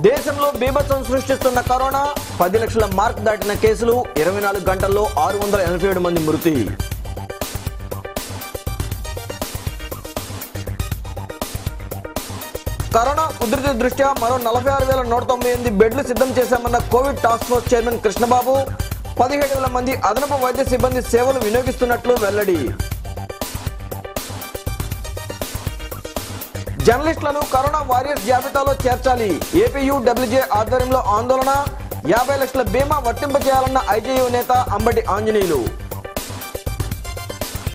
దేశంలో బీభత్సం సృష్టిస్తున్న కరోనా పది లక్షల మార్క్ దాటిన కేసులు ఇరవై నాలుగు గంటల్లో ఆరు వందల ఎనభై ఏడు మంది మృతి కరోనా ఉధృతి దృష్ట్యా మరో నలభై ఆరు వేల నూట తొంభై ఎనిమిది బెడ్లు సిద్ధం చేశామన్న Covid task force chairman Krishnababu పదిహేడు వేల మంది అదనపు వైద్య సిబ్బంది సేవలు వినియోగిస్తున్నట్లు వెల్లడి జర్నలిస్టులను కరోనా వారియర్స్ జాబితాలో చేర్చాలి ఏపీయూ డబ్ల్యూజే ఆధ్వర్యంలో ఆందోళన యాభై లక్షల బీమా వర్తింపజేయాలన్న ఐజేయూ నేత అంబటి ఆంజనేయులు